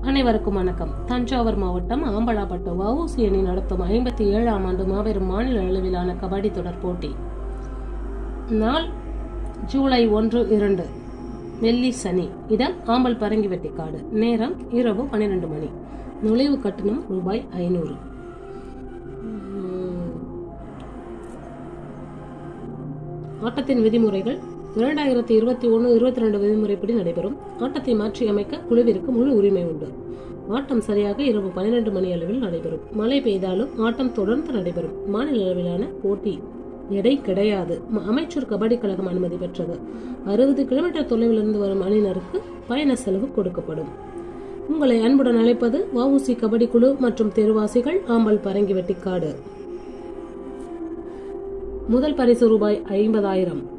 அனைவருக்கும் வணக்கம் தஞ்சாவூர் மாவட்டம் ஆம்பலாப்பட்டு வஉசி அணி நடத்தும் ஐம்பத்தி ஏழாம் ஆண்டு மாபெரும் மாநில அளவிலான கபடி தொடர் போட்டி நாள் ஜூலை ஒன்று இரண்டு நெல்லி சனி இடம் ஆம்பல் பரங்கிவெட்டிக்காடு நேரம் இரவு பன்னிரண்டு மணி நுழைவு கட்டணம் ரூபாய் ஐநூறு ஆட்டத்தின் விதிமுறைகள் இரண்டாயிரத்தி இருபத்தி ஒன்று இருபத்தி ரெண்டு விதிமுறைப்படி நடைபெறும் ஆட்டத்தை மாற்றி அமைக்க குழுவிற்கு முழு உரிமை உண்டு ஆட்டம் சரியாக இரவு பன்னிரண்டு மணி அளவில் நடைபெறும் மழை பெய்தாலும் ஆட்டம் தொடர்ந்து நடைபெறும் மாநில அளவிலான போட்டி எடை கிடையாது ம- அமைச்சர் கபடி கழகம் அனுமதி பெற்றது அறுபது கிலோமீட்டர் தொலைவிலிருந்து வரும் அணியினருக்கு பயண செலவு கொடுக்கப்படும் உங்களை அன்புடன் அழைப்பது வஉசி கபடி குழு மற்றும் தெருவாசிகள் ஆம்பல் பரங்கி வெட்டிக்காடு முதல் பரிசு ரூபாய் ஐம்பதாயிரம்